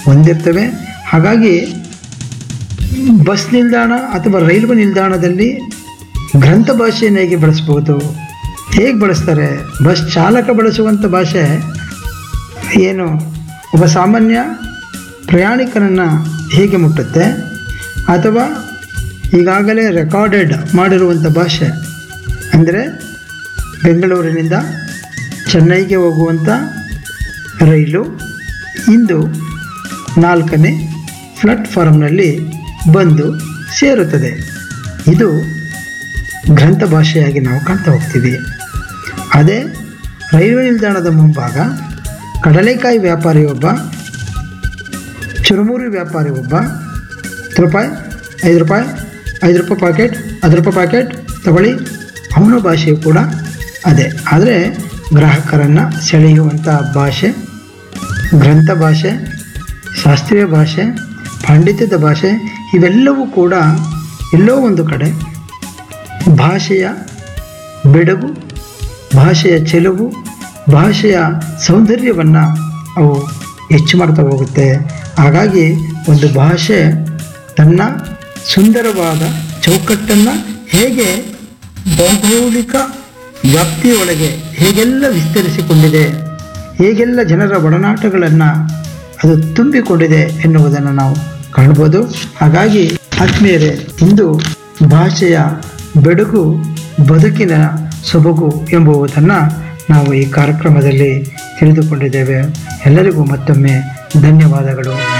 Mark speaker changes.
Speaker 1: ಹೊಂದಿರ್ತವೆ ಹಾಗಾಗಿ ಬಸ್ ನಿಲ್ದಾಣ ಅಥವಾ ರೈಲ್ವೆ ನಿಲ್ದಾಣದಲ್ಲಿ ಗ್ರಂಥ ಭಾಷೆಯನ್ನು ಹೇಗೆ ಬಳಸ್ಬೋದು ಹೇಗೆ ಬಳಸ್ತಾರೆ ಬಸ್ ಚಾಲಕ ಬಳಸುವಂಥ ಭಾಷೆ ಏನು ಒಬ್ಬ ಸಾಮಾನ್ಯ ಪ್ರಯಾಣಿಕನನ್ನು ಹೇಗೆ ಮುಟ್ಟುತ್ತೆ ಅಥವಾ ಈಗಾಗಲೇ ರೆಕಾರ್ಡೆಡ್ ಮಾಡಿರುವಂಥ ಭಾಷೆ ಅಂದರೆ ಬೆಂಗಳೂರಿನಿಂದ ಚೆನ್ನೈಗೆ ಹೋಗುವಂಥ ರೈಲು ಇಂದು ನಾಲ್ಕನೇ ಪ್ಲಾಟ್ಫಾರ್ಮ್ನಲ್ಲಿ ಬಂದು ಸೇರುತ್ತದೆ ಇದು ಗ್ರಂಥ ಭಾಷೆಯಾಗಿ ನಾವು ಕಾಣ್ತಾ ಹೋಗ್ತೀವಿ ಅದೇ ರೈಲ್ವೆ ನಿಲ್ದಾಣದ ಮುಂಭಾಗ ಕಡಲೆಕಾಯಿ ವ್ಯಾಪಾರಿ ಒಬ್ಬ ಚುರುಮುರಿ ವ್ಯಾಪಾರಿ ಒಬ್ಬ ಹತ್ತು ರೂಪಾಯಿ ಐದು ರೂಪಾಯಿ ಐದು ರೂಪಾಯಿ ಪ್ಯಾಕೆಟ್ ಹತ್ತು ರೂಪಾಯಿ ಪ್ಯಾಕೆಟ್ ತಗೊಳ್ಳಿ ಅವನ ಭಾಷೆಯು ಕೂಡ ಅದೇ ಆದರೆ ಗ್ರಾಹಕರನ್ನು ಸೆಳೆಯುವಂಥ ಭಾಷೆ ಗ್ರಂಥ ಭಾಷೆ ಶಾಸ್ತ್ರೀಯ ಭಾಷೆ ಪಾಂಡಿತ್ಯದ ಭಾಷೆ ಇವೆಲ್ಲವೂ ಕೂಡ ಎಲ್ಲೋ ಒಂದು ಕಡೆ ಭಾಷೆಯ ಬೆಡಗು ಭಾಷೆಯ ಚೆಲುವು ಭಾಷೆಯ ಸೌಂದರ್ಯವನ್ನು ಅವು ಹೆಚ್ಚು ಮಾಡ್ತಾ ಹೋಗುತ್ತೆ ಹಾಗಾಗಿ ಒಂದು ಭಾಷೆ ತನ್ನ ಸುಂದರವಾದ ಚೌಕಟ್ಟನ್ನು ಹೇಗೆ ಭೌಗೋಳಿಕ ವ್ಯಾಪ್ತಿಯೊಳಗೆ ಹೇಗೆಲ್ಲ ವಿಸ್ತರಿಸಿಕೊಂಡಿದೆ ಹೇಗೆಲ್ಲ ಜನರ ಒಡನಾಟಗಳನ್ನು ಅದು ತುಂಬಿಕೊಂಡಿದೆ ಎನ್ನುವುದನ್ನು ನಾವು ಕಾಣ್ಬೋದು ಹಾಗಾಗಿ ಆತ್ಮೀಯರೇ ಇಂದು ಭಾಷೆಯ ಬೆಳಕು ಬದುಕಿನ ಸೊಬಗು ಎಂಬುವುದನ್ನು ನಾವು ಈ ಕಾರ್ಯಕ್ರಮದಲ್ಲಿ ತಿಳಿದುಕೊಂಡಿದ್ದೇವೆ ಎಲ್ಲರಿಗೂ ಮತ್ತೊಮ್ಮೆ ಧನ್ಯವಾದಗಳು